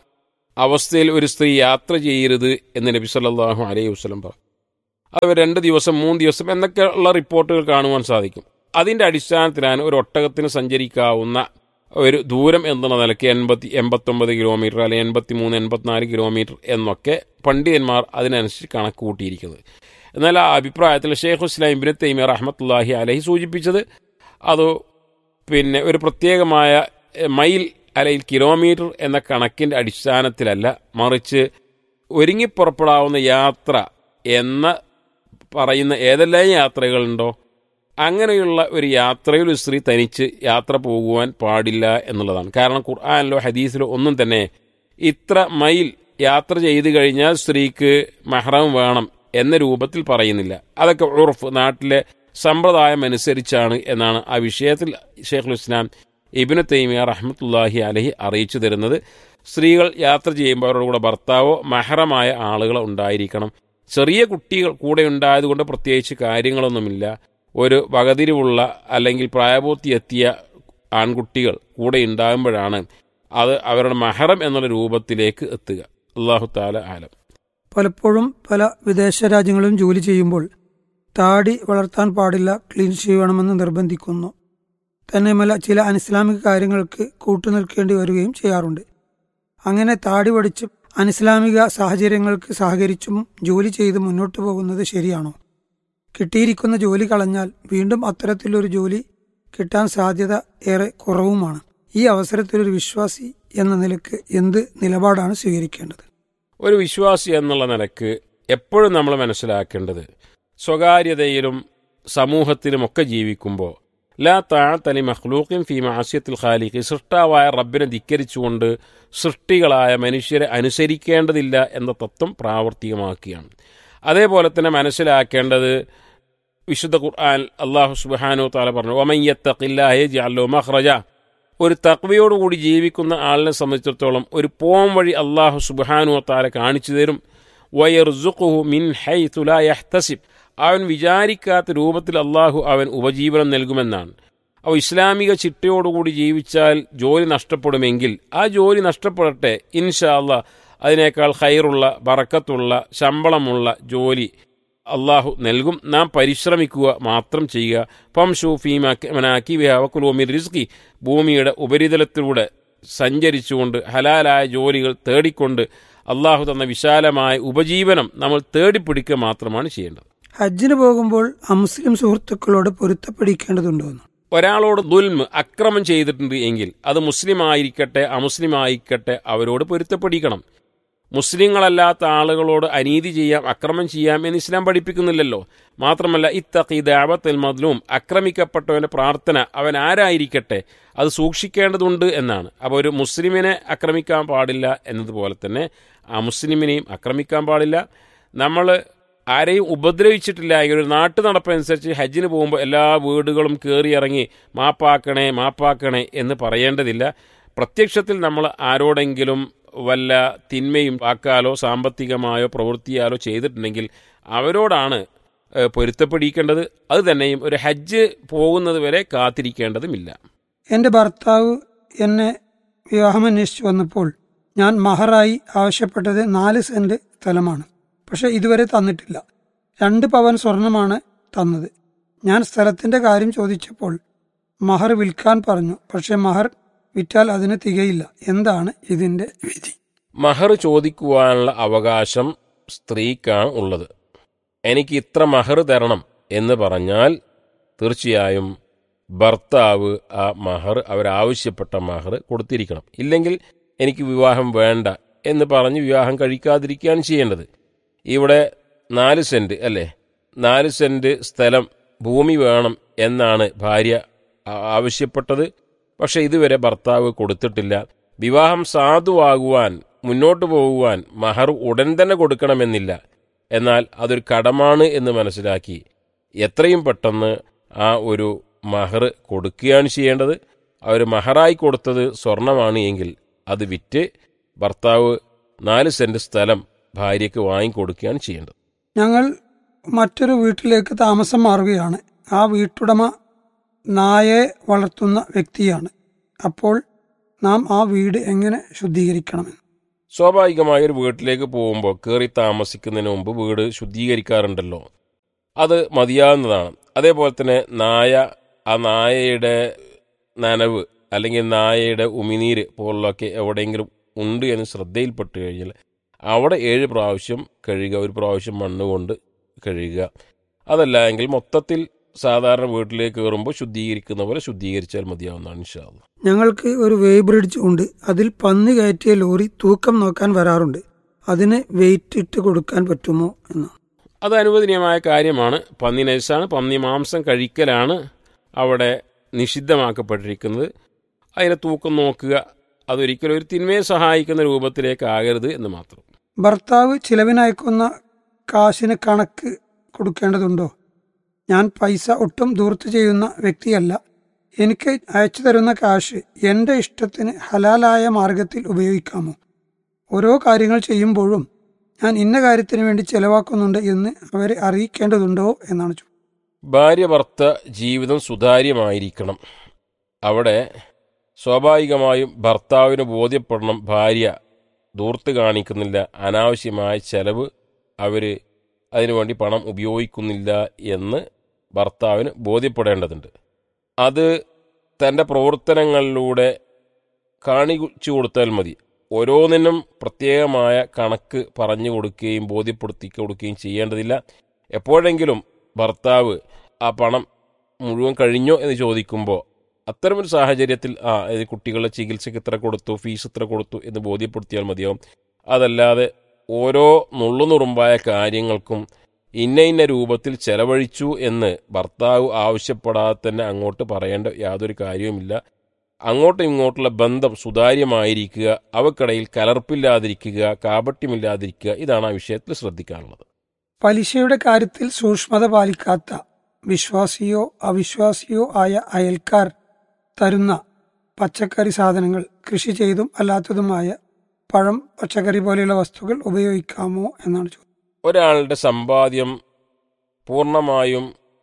അവസ്ഥയിൽ ഒരു സ്ത്രീ യാത്ര ചെയ്യരുത് എന്ന് നബി സല്ലല്ലാഹു അലൈഹി വസല്ലം പറഞ്ഞു അത് രണ്ട് ദിവസം മൂന്ന് ദിവസം എന്നൊക്കെയുള്ള റിപ്പോർട്ടുകൾ കാണുവാൻ സാധിക്കും അതിൻ്റെ അടിസ്ഥാനത്തിലാണ് ഒരു ഒട്ടകത്തിന് സഞ്ചരിക്കാവുന്ന ഒരു ദൂരം എന്നുള്ള നിലയ്ക്ക് എൺപത്തി എൺപത്തൊമ്പത് കിലോമീറ്റർ അല്ലെങ്കിൽ എൺപത്തി മൂന്ന് എൺപത്തിനാല് കിലോമീറ്റർ എന്നൊക്കെ പണ്ഡിതന്മാർ അതിനനുസരിച്ച് കണക്ക് കൂട്ടിയിരിക്കുന്നത് എന്നാൽ ആ അഭിപ്രായത്തിൽ ഷെയ്ഖ് ഇസ്ലാം ഇബിന് തൈമിയ റഹ്മത്തുല്ലാഹി അലഹി സൂചിപ്പിച്ചത് അത് പിന്നെ ഒരു പ്രത്യേകമായ എഹ്, മൈൽ അല്ലെങ്കിൽ കിലോമീറ്റർ എന്ന കണക്കിൻ്റെ അടിസ്ഥാനത്തിലല്ല മറിച്ച് ഒരുങ്ങിപ്പുറപ്പെടാവുന്ന യാത്ര എന്ന പറയുന്ന ഏതെല്ലാം യാത്രകളുണ്ടോ അങ്ങനെയുള്ള ഒരു യാത്രയിൽ ഒരു സ്ത്രീ തനിച്ച് യാത്ര പോകുവാൻ പാടില്ല എന്നുള്ളതാണ് കാരണം ഖുർആാനിലോ ഹദീസിലോ ഒന്നും തന്നെ ഇത്ര മൈൽ യാത്ര ചെയ്തു കഴിഞ്ഞാൽ സ്ത്രീക്ക് മെഹ്റം വേണം എന്ന രൂപത്തിൽ പറയുന്നില്ല അതൊക്കെ ഉറഫ് നാട്ടിലെ സമ്പ്രദായം അനുസരിച്ചാണ് എന്നാണ് ആ വിഷയത്തിൽ ഷെയ്ഖുൽ ഇസ്ലാം ഇബിന് തൈമിയ റഹ്മത്തുല്ലാഹി അലഹി അറിയിച്ചു തരുന്നത് സ്ത്രീകൾ യാത്ര ചെയ്യുമ്പോൾ അവരുടെ കൂടെ ഭർത്താവോ മഹറമായ ആളുകളോ ഉണ്ടായിരിക്കണം ചെറിയ കുട്ടികൾ കൂടെ ഉണ്ടായതുകൊണ്ട് പ്രത്യേകിച്ച് കാര്യങ്ങളൊന്നുമില്ല ഒരു വകതിരിവുള്ള അല്ലെങ്കിൽ പ്രായപൂർത്തി എത്തിയ ആൺകുട്ടികൾ കൂടെ ഉണ്ടാകുമ്പോഴാണ് അത് അവരുടെ മഹറം എന്നുള്ള രൂപത്തിലേക്ക് എത്തുക അള്ളാഹു താല ആലം പലപ്പോഴും പല വിദേശ രാജ്യങ്ങളിലും ജോലി ചെയ്യുമ്പോൾ താടി വളർത്താൻ പാടില്ല ക്ലീൻ ചെയ്യണമെന്ന് നിർബന്ധിക്കുന്നു തന്നെയുമല്ല ചില അനിസ്ലാമിക കാര്യങ്ങൾക്ക് കൂട്ടുനിൽക്കേണ്ടി വരികയും ചെയ്യാറുണ്ട് അങ്ങനെ താടി പഠിച്ചും അനിസ്ലാമിക സാഹചര്യങ്ങൾക്ക് സഹകരിച്ചും ജോലി ചെയ്ത് മുന്നോട്ട് പോകുന്നത് ശരിയാണോ കിട്ടിയിരിക്കുന്ന ജോലി കളഞ്ഞാൽ വീണ്ടും അത്തരത്തിലൊരു ജോലി കിട്ടാൻ സാധ്യത ഏറെ കുറവുമാണ് ഈ അവസരത്തിലൊരു വിശ്വാസി എന്ന നിലക്ക് എന്ത് നിലപാടാണ് സ്വീകരിക്കേണ്ടത് ഒരു വിശ്വാസി എന്നുള്ള നിലക്ക് എപ്പോഴും നമ്മൾ മനസ്സിലാക്കേണ്ടത് സ്വകാര്യതയിലും സമൂഹത്തിലുമൊക്കെ ജീവിക്കുമ്പോൾ ലാ താഴത്തലി മഖ്ലൂഖിൻ ഫി മാസ്യത്തിൽ ഖാലിഖി സൃഷ്ടാവായ റബ്ബിനെ ധിക്കരിച്ചുകൊണ്ട് സൃഷ്ടികളായ മനുഷ്യരെ അനുസരിക്കേണ്ടതില്ല എന്ന തത്വം പ്രാവർത്തികമാക്കുകയാണ് അതേപോലെ തന്നെ മനസ്സിലാക്കേണ്ടത് വിശുദ്ധ ഖുർആൻ അള്ളാഹു സുബാനോ താല പറഞ്ഞു ഒമയ്യത്തഖില്ലാഹെ ജാലോ മഹ്റജ ഒരു തക്വയോടുകൂടി ജീവിക്കുന്ന ആളിനെ സംബന്ധിച്ചിടത്തോളം ഒരു പോം വഴി അള്ളാഹു സുബാനു താല കാണിച്ചു തരും വയർസുഖുഹു മിൻ ഹൈ തുലാ യഹ്തസിബ് അവൻ വിചാരിക്കാത്ത രൂപത്തിൽ അള്ളാഹു അവൻ ഉപജീവനം നൽകുമെന്നാണ് അപ്പോൾ ഇസ്ലാമിക ചിട്ടയോടുകൂടി ജീവിച്ചാൽ ജോലി നഷ്ടപ്പെടുമെങ്കിൽ ആ ജോലി നഷ്ടപ്പെടട്ടെ ഇൻഷാ അള്ളാഹ് അതിനേക്കാൾ ഹൈറുള്ള ബറക്കത്തുള്ള ശമ്പളമുള്ള ജോലി അള്ളാഹു നൽകും നാം പരിശ്രമിക്കുക മാത്രം ചെയ്യുക പം ഷൂഫീമാക്കി വക്കുലോമി റിസ്കി ഭൂമിയുടെ ഉപരിതലത്തിലൂടെ സഞ്ചരിച്ചുകൊണ്ട് ഹലാലായ ജോലികൾ തേടിക്കൊണ്ട് അള്ളാഹു തന്ന വിശാലമായ ഉപജീവനം നമ്മൾ തേടിപ്പിടിക്കുക മാത്രമാണ് ചെയ്യേണ്ടത് ഹജ്ജിന് പോകുമ്പോൾ അമുസ്ലിം സുഹൃത്തുക്കളോട് പൊരുത്തപ്പെടിക്കേണ്ടതുണ്ടോ എന്ന് ഒരാളോട് ദുൽമ് അക്രമം ചെയ്തിട്ടുണ്ട് എങ്കിൽ അത് മുസ്ലിം ആയിരിക്കട്ടെ അമുസ്ലിം ആയിക്കട്ടെ അവരോട് പൊരുത്തപ്പെടിക്കണം മുസ്ലിങ്ങളല്ലാത്ത ആളുകളോട് അനീതി ചെയ്യാം അക്രമം ചെയ്യാം എന്ന് ഇസ്ലാം പഠിപ്പിക്കുന്നില്ലല്ലോ മാത്രമല്ല ഇത്തഖി ദാവത്തൽ മദ്ലൂം അക്രമിക്കപ്പെട്ടവന്റെ പ്രാർത്ഥന അവൻ ആരായിരിക്കട്ടെ അത് സൂക്ഷിക്കേണ്ടതുണ്ട് എന്നാണ് അപ്പോൾ ഒരു മുസ്ലിമിനെ ആക്രമിക്കാൻ പാടില്ല എന്നതുപോലെ തന്നെ ആ മുസ്ലിമിനെയും ആക്രമിക്കാൻ പാടില്ല നമ്മൾ ആരെയും ഉപദ്രവിച്ചിട്ടില്ല എങ്കിൽ ഒരു നാട്ടു നടപ്പനുസരിച്ച് ഹജ്ജിന് പോകുമ്പോൾ എല്ലാ വീടുകളും കയറി ഇറങ്ങി മാപ്പാക്കണേ മാപ്പാക്കണേ എന്ന് പറയേണ്ടതില്ല പ്രത്യക്ഷത്തിൽ നമ്മൾ ആരോടെങ്കിലും വല്ല തിന്മയും വാക്കാലോ സാമ്പത്തികമായോ പ്രവൃത്തിയാലോ ചെയ്തിട്ടുണ്ടെങ്കിൽ അവരോടാണ് ഏഹ്, പൊരുത്തപ്പെടിക്കേണ്ടത് അത് തന്നെയും ഒരു ഹജ്ജ് പോകുന്നത് വരെ കാത്തിരിക്കേണ്ടതുമില്ല എൻ്റെ ഭർത്താവ് എന്നെ വിവാഹമന്വേഷിച്ചു വന്നപ്പോൾ ഞാൻ മഹറായി ആവശ്യപ്പെട്ടത് നാല് സെന്റ് സ്ഥലമാണ് പക്ഷെ ഇതുവരെ തന്നിട്ടില്ല രണ്ട് പവൻ സ്വർണമാണ് തന്നത് ഞാൻ സ്ഥലത്തിന്റെ കാര്യം ചോദിച്ചപ്പോൾ മഹർ വിൽക്കാൻ പറഞ്ഞു പക്ഷെ മഹർ വിറ്റാൽ അതിന് തികയില്ല എന്താണ് ഇതിന്റെ വിധി മഹർ ചോദിക്കുവാനുള്ള അവകാശം സ്ത്രീക്കാണ് ഉള്ളത് എനിക്ക് ഇത്ര മഹർ തരണം എന്ന് പറഞ്ഞാൽ തീർച്ചയായും ഭർത്താവ് ആ മഹർ അവരാവശ്യപ്പെട്ട മഹർ കൊടുത്തിരിക്കണം ഇല്ലെങ്കിൽ എനിക്ക് വിവാഹം വേണ്ട എന്ന് പറഞ്ഞ് വിവാഹം കഴിക്കാതിരിക്കുകയാണ് ചെയ്യേണ്ടത് ഇവിടെ നാല് സെന്റ് അല്ലേ നാല് സെന്റ് സ്ഥലം ഭൂമി വേണം എന്നാണ് ഭാര്യ ആ- ആവശ്യപ്പെട്ടത് പക്ഷെ ഇതുവരെ ഭർത്താവ് കൊടുത്തിട്ടില്ല വിവാഹം സാധുവാകുവാൻ മുന്നോട്ട് പോകുവാൻ മഹർ ഉടൻ തന്നെ കൊടുക്കണമെന്നില്ല എന്നാൽ അതൊരു കടമാണ് എന്ന് മനസ്സിലാക്കി എത്രയും പെട്ടെന്ന് ആ ഒരു മഹർ കൊടുക്കുകയാണ് ചെയ്യേണ്ടത് അവർ മഹറായി കൊടുത്തത് സ്വർണമാണ് എങ്കിൽ അത് വിറ്റ് ഭർത്താവ് നാല് സെന്റ് സ്ഥലം ഭാര്യയ്ക്ക് വാങ്ങിക്കൊടുക്കുകയാണ് ചെയ്യേണ്ടത് ഞങ്ങൾ മറ്റൊരു വീട്ടിലേക്ക് താമസം മാറുകയാണ് ആ വീട്ടുടമ നായയെ വളർത്തുന്ന വ്യക്തിയാണ് അപ്പോൾ നാം ആ വീട് എങ്ങനെ ശുദ്ധീകരിക്കണമെന്ന് സ്വാഭാവികമായ ഒരു വീട്ടിലേക്ക് പോകുമ്പോൾ കയറി താമസിക്കുന്നതിന് മുമ്പ് വീട് ശുദ്ധീകരിക്കാറുണ്ടല്ലോ അത് മതിയാവുന്നതാണ് അതേപോലെ തന്നെ നായ ആ നായയുടെ നനവ് അല്ലെങ്കിൽ നായയുടെ ഉമിനീര് പോലുള്ളതൊക്കെ എവിടെയെങ്കിലും ഉണ്ട് എന്ന് ശ്രദ്ധയിൽപ്പെട്ട് കഴിഞ്ഞാൽ അവിടെ ഏഴ് പ്രാവശ്യം കഴുകുക ഒരു പ്രാവശ്യം മണ്ണ് കൊണ്ട് കഴുകുക അതല്ല എങ്കിൽ മൊത്തത്തിൽ സാധാരണ വീട്ടിലേക്ക് കയറുമ്പോൾ ശുദ്ധീകരിക്കുന്ന പോലെ ശുദ്ധീകരിച്ചാൽ മതിയാവുന്നതാണ് ഇൻഷാല്ല ഞങ്ങൾക്ക് ഒരു വേ ബ്രിഡ്ജ് ഉണ്ട് അതിൽ പന്നി കയറ്റിയ ലോറി തൂക്കം നോക്കാൻ വരാറുണ്ട് അതിന് വെയിറ്റ് ഇട്ട് കൊടുക്കാൻ പറ്റുമോ എന്ന് അത് അനുവദനീയമായ കാര്യമാണ് പന്നി നൈസാണ് പന്നി മാംസം കഴിക്കലാണ് അവിടെ നിഷിദ്ധമാക്കപ്പെട്ടിരിക്കുന്നത് അതിനെ തൂക്കം നോക്കുക അതൊരിക്കലും ഒരു തിന്മയെ സഹായിക്കുന്ന രൂപത്തിലേക്ക് ആകരുത് എന്ന് മാത്രം ഭർത്താവ് ചിലവിനയക്കുന്ന കാശിന് കണക്ക് കൊടുക്കേണ്ടതുണ്ടോ ഞാൻ പൈസ ഒട്ടും ദൂർത്ത് ചെയ്യുന്ന വ്യക്തിയല്ല എനിക്ക് അയച്ചു തരുന്ന കാശ് എൻ്റെ ഇഷ്ടത്തിന് ഹലാലായ മാർഗത്തിൽ ഉപയോഗിക്കാമോ ഓരോ കാര്യങ്ങൾ ചെയ്യുമ്പോഴും ഞാൻ ഇന്ന കാര്യത്തിന് വേണ്ടി ചെലവാക്കുന്നുണ്ട് എന്ന് അവരെ അറിയിക്കേണ്ടതുണ്ടോ എന്നാണ് ചോദ്യം ഭാര്യ ഭർത്ത ജീവിതം സുതാര്യമായിരിക്കണം അവിടെ സ്വാഭാവികമായും ഭർത്താവിന് ബോധ്യപ്പെടണം ഭാര്യ ദൂർത്ത് കാണിക്കുന്നില്ല അനാവശ്യമായ ചെലവ് അവർ അതിനുവേണ്ടി പണം ഉപയോഗിക്കുന്നില്ല എന്ന് ഭർത്താവിന് ബോധ്യപ്പെടേണ്ടതുണ്ട് അത് തൻ്റെ പ്രവർത്തനങ്ങളിലൂടെ കാണിച്ചു കൊടുത്താൽ മതി ഓരോന്നിനും പ്രത്യേകമായ കണക്ക് പറഞ്ഞു കൊടുക്കുകയും ബോധ്യപ്പെടുത്തി കൊടുക്കുകയും ചെയ്യേണ്ടതില്ല എപ്പോഴെങ്കിലും ഭർത്താവ് ആ പണം മുഴുവൻ കഴിഞ്ഞോ എന്ന് ചോദിക്കുമ്പോൾ അത്തരമൊരു സാഹചര്യത്തിൽ ആ ഇത് കുട്ടികളുടെ ചികിത്സയ്ക്ക് ഇത്ര കൊടുത്തു ഫീസ് ഇത്ര കൊടുത്തു എന്ന് ബോധ്യപ്പെടുത്തിയാൽ മതിയാവും അതല്ലാതെ ഓരോ നുള്ളുനുറുമ്പായ കാര്യങ്ങൾക്കും ഇന്ന ഇന്ന രൂപത്തിൽ ചെലവഴിച്ചു എന്ന് ഭർത്താവ് ആവശ്യപ്പെടാതെ തന്നെ അങ്ങോട്ട് പറയേണ്ട യാതൊരു കാര്യവുമില്ല അങ്ങോട്ടും ഇങ്ങോട്ടുള്ള ബന്ധം സുതാര്യമായിരിക്കുക അവക്കിടയിൽ കലർപ്പില്ലാതിരിക്കുക കാപട്യമില്ലാതിരിക്കുക ഇതാണ് ആ വിഷയത്തിൽ ശ്രദ്ധിക്കാനുള്ളത് പലിശയുടെ കാര്യത്തിൽ സൂക്ഷ്മത പാലിക്കാത്ത വിശ്വാസിയോ അവിശ്വാസിയോ ആയ അയൽക്കാർ തരുന്ന പച്ചക്കറി സാധനങ്ങൾ കൃഷി ചെയ്തും അല്ലാത്തതുമായ പഴം പച്ചക്കറി പോലെയുള്ള വസ്തുക്കൾ ഉപയോഗിക്കാമോ എന്നാണ് ചോദ്യം ഒരാളുടെ സമ്പാദ്യം പൂർണ്ണമായും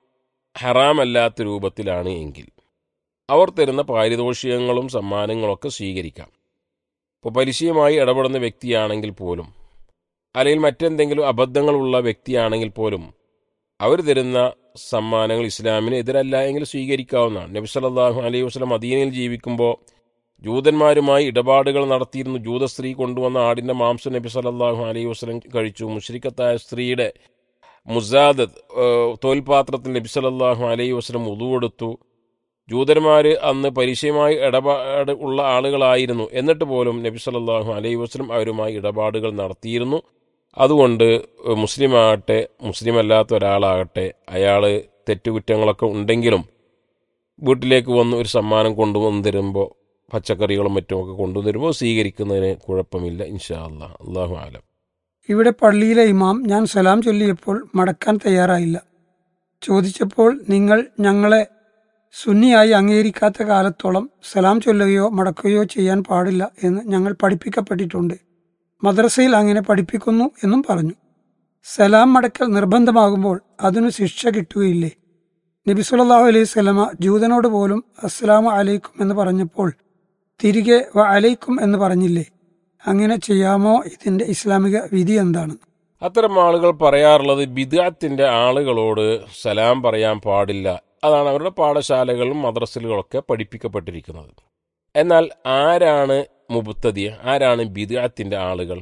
ഹറാമല്ലാത്ത രൂപത്തിലാണ് എങ്കിൽ അവർ തരുന്ന പാരിതോഷികങ്ങളും സമ്മാനങ്ങളൊക്കെ സ്വീകരിക്കാം ഇപ്പോൾ പലിശയുമായി ഇടപെടുന്ന വ്യക്തിയാണെങ്കിൽ പോലും അല്ലെങ്കിൽ മറ്റെന്തെങ്കിലും അബദ്ധങ്ങളുള്ള വ്യക്തിയാണെങ്കിൽ പോലും അവർ തരുന്ന സമ്മാനങ്ങൾ ഇസ്ലാമിന് എതിരല്ല എങ്കിൽ സ്വീകരിക്കാവുന്നതാണ് നബി സല്ലല്ലാഹു അലൈഹി വസല്ലം മദീനയിൽ ജീവിക്കുമ്പോൾ ജൂതന്മാരുമായി ഇടപാടുകൾ നടത്തിയിരുന്നു ജൂത സ്ത്രീ കൊണ്ടുവന്ന ആടിന്റെ മാംസം നബി സല്ലല്ലാഹു അലൈഹി വസല്ലം കഴിച്ചു മുഷ്രിക്കത്തായ സ്ത്രീയുടെ മുസാദ് ഏഹ്, തോൽപാത്രത്തിൽ നബി സല്ലല്ലാഹു അലൈഹി വസല്ലം ഉതുവെടുത്തു ജൂതന്മാർ അന്ന് പരിചയമായി ഇടപാട് ഉള്ള ആളുകളായിരുന്നു എന്നിട്ട് പോലും നബി സല്ലല്ലാഹു അലൈഹി വസല്ലം അവരുമായി ഇടപാടുകൾ നടത്തിയിരുന്നു അതുകൊണ്ട് മുസ്ലിമാകട്ടെ മുസ്ലിം അല്ലാത്ത ഒരാളാകട്ടെ അയാൾ തെറ്റുകുറ്റങ്ങളൊക്കെ ഉണ്ടെങ്കിലും വീട്ടിലേക്ക് വന്ന് ഒരു സമ്മാനം കൊണ്ടുവന്ന് തരുമ്പോൾ പച്ചക്കറികളും മറ്റുമൊക്കെ കൊണ്ടുവരുമ്പോൾ സ്വീകരിക്കുന്നതിന് കുഴപ്പമില്ല ഇൻഷാ അല്ലാ അള്ളാഹു ആലം ഇവിടെ പള്ളിയിലെ ഇമാം ഞാൻ സലാം ചൊല്ലിയപ്പോൾ മടക്കാൻ തയ്യാറായില്ല ചോദിച്ചപ്പോൾ നിങ്ങൾ ഞങ്ങളെ സുന്നിയായി അംഗീകരിക്കാത്ത കാലത്തോളം സലാം ചൊല്ലുകയോ മടക്കുകയോ ചെയ്യാൻ പാടില്ല എന്ന് ഞങ്ങൾ പഠിപ്പിക്കപ്പെട്ടിട്ടുണ്ട് മദ്രസയിൽ അങ്ങനെ പഠിപ്പിക്കുന്നു എന്നും പറഞ്ഞു സലാം മടക്കൽ നിർബന്ധമാകുമ്പോൾ അതിനു ശിക്ഷ കിട്ടുകയില്ലേ നബി സല്ലല്ലാഹു അലൈഹി സ്വലമ ജൂതനോട് പോലും അസ്സലാമു അലൈക്കും എന്ന് പറഞ്ഞപ്പോൾ തിരികെ വ അലൈക്കും എന്ന് പറഞ്ഞില്ലേ അങ്ങനെ ചെയ്യാമോ ഇതിന്റെ ഇസ്ലാമിക വിധി എന്താണ് അത്തരം ആളുകൾ പറയാറുള്ളത് ബിദാത്തിന്റെ ആളുകളോട് സലാം പറയാൻ പാടില്ല അതാണ് അവരുടെ പാഠശാലകളും മദ്രസലുകളൊക്കെ പഠിപ്പിക്കപ്പെട്ടിരിക്കുന്നത് എന്നാൽ ആരാണ് മുബത്തതി ആരാണ് ബിദാത്തിന്റെ ആളുകൾ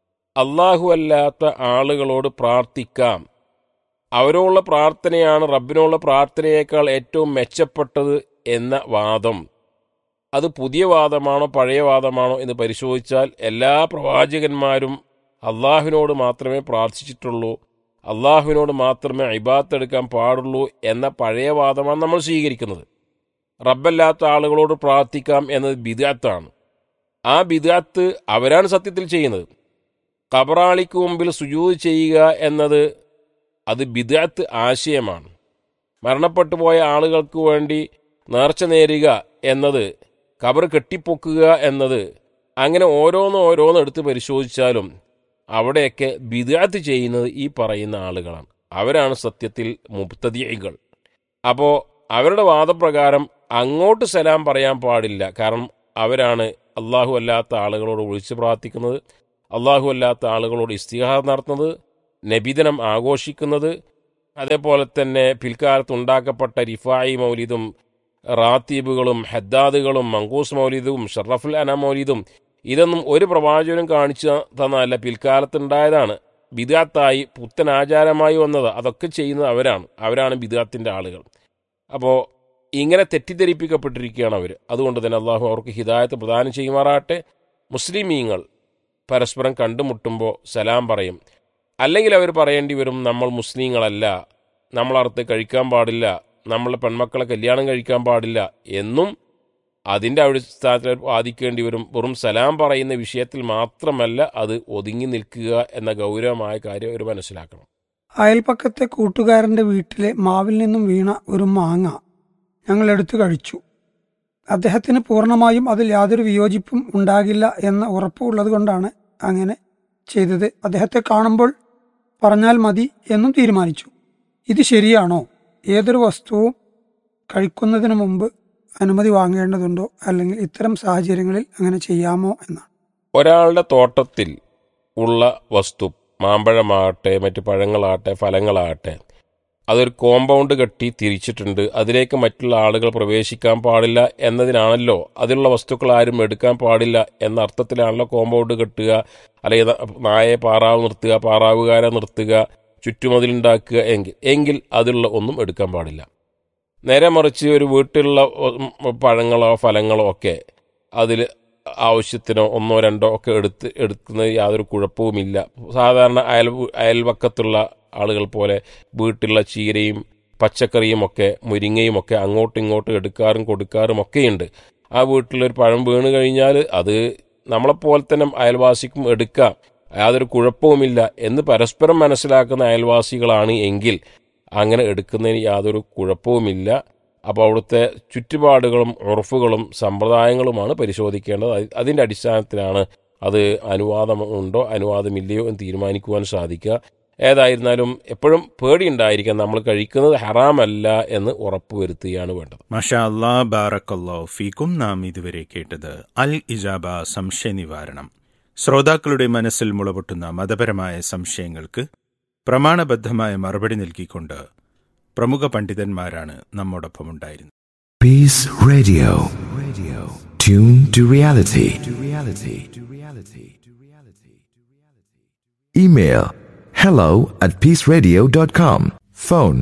അള്ളാഹു അല്ലാത്ത ആളുകളോട് പ്രാർത്ഥിക്കാം അവരോടുള്ള പ്രാർത്ഥനയാണ് റബ്ബിനോടുള്ള പ്രാർത്ഥനയേക്കാൾ ഏറ്റവും മെച്ചപ്പെട്ടത് എന്ന വാദം അത് പുതിയ വാദമാണോ പഴയ വാദമാണോ എന്ന് പരിശോധിച്ചാൽ എല്ലാ പ്രവാചകന്മാരും അള്ളാഹുവിനോട് മാത്രമേ പ്രാർത്ഥിച്ചിട്ടുള്ളൂ അള്ളാഹുവിനോട് മാത്രമേ ഇബാത്തെടുക്കാൻ പാടുള്ളൂ എന്ന പഴയ വാദമാണ് നമ്മൾ സ്വീകരിക്കുന്നത് റബ്ബല്ലാത്ത ആളുകളോട് പ്രാർത്ഥിക്കാം എന്നത് ബിദാത്താണ് ആ ബിദാത്ത് അവരാണ് സത്യത്തിൽ ചെയ്യുന്നത് കബറാളിക്ക് മുമ്പിൽ സുജൂത് ചെയ്യുക എന്നത് അത് ബിദാത്ത് ആശയമാണ് മരണപ്പെട്ടു പോയ ആളുകൾക്ക് വേണ്ടി നേർച്ച നേരുക എന്നത് കബർ കെട്ടിപ്പൊക്കുക എന്നത് അങ്ങനെ ഓരോന്ന് ഓരോന്ന് എടുത്ത് പരിശോധിച്ചാലും അവിടെയൊക്കെ ബിദാത്ത് ചെയ്യുന്നത് ഈ പറയുന്ന ആളുകളാണ് അവരാണ് സത്യത്തിൽ മുബ്തദികൾ അപ്പോൾ അവരുടെ വാദപ്രകാരം അങ്ങോട്ട് സലാം പറയാൻ പാടില്ല കാരണം അവരാണ് അള്ളാഹു അല്ലാത്ത ആളുകളോട് വിളിച്ചു പ്രാർത്ഥിക്കുന്നത് അള്ളാഹു അല്ലാത്ത ആളുകളോട് ഇസ്തിഹാർ നടത്തുന്നത് നബിദിനം ആഘോഷിക്കുന്നത് അതേപോലെ തന്നെ പിൽക്കാലത്ത് ഉണ്ടാക്കപ്പെട്ട റിഫായി മൗലിദും റാത്തീബുകളും ഹദ്ദാദുകളും മങ്കൂസ് മൗലിദും ഷറഫുൽ അന മൗലിദും ഇതൊന്നും ഒരു പ്രവാചകനും കാണിച്ചു തന്നതല്ല പിൽക്കാലത്തുണ്ടായതാണ് ബിദാത്തായി പുത്തൻ ആചാരമായി വന്നത് അതൊക്കെ ചെയ്യുന്നത് അവരാണ് അവരാണ് ബിദാത്തിൻ്റെ ആളുകൾ അപ്പോൾ ഇങ്ങനെ തെറ്റിദ്ധരിപ്പിക്കപ്പെട്ടിരിക്കുകയാണ് അവർ അതുകൊണ്ട് തന്നെ അള്ളാഹു അവർക്ക് ഹിദായത്ത് പ്രദാനം ചെയ്യുമാറാട്ടെ മുസ്ലിമീങ്ങൾ പരസ്പരം കണ്ടുമുട്ടുമ്പോൾ സലാം പറയും അല്ലെങ്കിൽ അവർ പറയേണ്ടി വരും നമ്മൾ മുസ്ലിങ്ങളല്ല നമ്മളടുത്ത് കഴിക്കാൻ പാടില്ല നമ്മളെ പെൺമക്കളെ കല്യാണം കഴിക്കാൻ പാടില്ല എന്നും അതിൻ്റെ അടിസ്ഥാനത്തിൽ വാദിക്കേണ്ടി വരും വെറും സലാം പറയുന്ന വിഷയത്തിൽ മാത്രമല്ല അത് ഒതുങ്ങി നിൽക്കുക എന്ന ഗൗരവമായ കാര്യം അവർ മനസ്സിലാക്കണം അയൽപ്പക്കത്തെ കൂട്ടുകാരന്റെ വീട്ടിലെ മാവിൽ നിന്നും വീണ ഒരു മാങ്ങ ഞങ്ങൾ എടുത്തു കഴിച്ചു അദ്ദേഹത്തിന് പൂർണ്ണമായും അതിൽ യാതൊരു വിയോജിപ്പും ഉണ്ടാകില്ല എന്ന ഉറപ്പുള്ളത് കൊണ്ടാണ് അങ്ങനെ ചെയ്തത് അദ്ദേഹത്തെ കാണുമ്പോൾ പറഞ്ഞാൽ മതി എന്നും തീരുമാനിച്ചു ഇത് ശരിയാണോ ഏതൊരു വസ്തുവും കഴിക്കുന്നതിന് മുമ്പ് അനുമതി വാങ്ങേണ്ടതുണ്ടോ അല്ലെങ്കിൽ ഇത്തരം സാഹചര്യങ്ങളിൽ അങ്ങനെ ചെയ്യാമോ എന്നാണ് ഒരാളുടെ തോട്ടത്തിൽ ഉള്ള വസ്തു മാമ്പഴമാകട്ടെ മറ്റ് പഴങ്ങളാകട്ടെ ഫലങ്ങളാകട്ടെ അതൊരു കോമ്പൗണ്ട് കെട്ടി തിരിച്ചിട്ടുണ്ട് അതിലേക്ക് മറ്റുള്ള ആളുകൾ പ്രവേശിക്കാൻ പാടില്ല എന്നതിനാണല്ലോ അതിലുള്ള വസ്തുക്കൾ ആരും എടുക്കാൻ പാടില്ല എന്ന അർത്ഥത്തിലാണല്ലോ കോമ്പൗണ്ട് കെട്ടുക അല്ലെങ്കിൽ നായെ പാറാവ് നിർത്തുക പാറാവുകാരെ നിർത്തുക ചുറ്റുമതിലുണ്ടാക്കുക എങ്കിൽ എങ്കിൽ അതിലുള്ള ഒന്നും എടുക്കാൻ പാടില്ല നേരെ മറിച്ച് ഒരു വീട്ടിലുള്ള പഴങ്ങളോ ഫലങ്ങളോ ഒക്കെ അതിൽ ആവശ്യത്തിനോ ഒന്നോ രണ്ടോ ഒക്കെ എടുത്ത് എടുക്കുന്നത് യാതൊരു കുഴപ്പവുമില്ല സാധാരണ അയൽ അയൽവക്കത്തുള്ള ആളുകൾ പോലെ വീട്ടിലുള്ള ചീരയും പച്ചക്കറിയും ഒക്കെ മുരിങ്ങയും ഒക്കെ അങ്ങോട്ടും ഇങ്ങോട്ടും എടുക്കാറും കൊടുക്കാറും ഒക്കെയുണ്ട് ആ വീട്ടിലൊരു പഴം വീണ് കഴിഞ്ഞാൽ അത് നമ്മളെപ്പോലെ തന്നെ അയൽവാസിക്കും എടുക്കാം യാതൊരു കുഴപ്പവുമില്ല എന്ന് പരസ്പരം മനസ്സിലാക്കുന്ന അയൽവാസികളാണ് എങ്കിൽ അങ്ങനെ എടുക്കുന്നതിന് യാതൊരു കുഴപ്പവുമില്ല അപ്പോൾ അവിടുത്തെ ചുറ്റുപാടുകളും ഉറഫുകളും സമ്പ്രദായങ്ങളുമാണ് പരിശോധിക്കേണ്ടത് അതിൻ്റെ അടിസ്ഥാനത്തിലാണ് അത് അനുവാദമുണ്ടോ അനുവാദമില്ലയോ എന്ന് തീരുമാനിക്കുവാൻ സാധിക്കുക ഏതായിരുന്നാലും എപ്പോഴും പേടിയുണ്ടായിരിക്കാം നമ്മൾ കഴിക്കുന്നത് ഹറാമല്ല എന്ന് ഉറപ്പുവരുത്തുകയാണ് വേണ്ടത് മഷാ അല്ലാ ബാറക്കല്ലോ ഫീക്കും നാം ഇതുവരെ കേട്ടത് അൽ ഇജാബ സംശയ നിവാരണം ശ്രോതാക്കളുടെ മനസ്സിൽ മുളപൊട്ടുന്ന മതപരമായ സംശയങ്ങൾക്ക് പ്രമാണബദ്ധമായ മറുപടി നൽകിക്കൊണ്ട് പ്രമുഖ പണ്ഡിതന്മാരാണ് നമ്മോടൊപ്പം ഉണ്ടായിരുന്നത് Peace Radio. Radio. Tune to reality. To reality. To reality. To reality. Email hello at peaceradio.com. Phone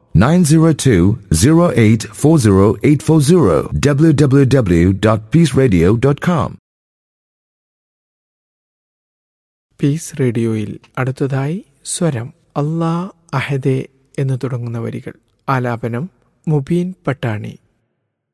902-0840-840 www.peaceradio.com. Peace റേഡിയോയിൽ അടുത്തതായി സ്വരം അല്ലാ അഹദെ എന്ന് തുടങ്ങുന്ന വരികൾ ആലാപനം മുബീൻ പട്ടാണി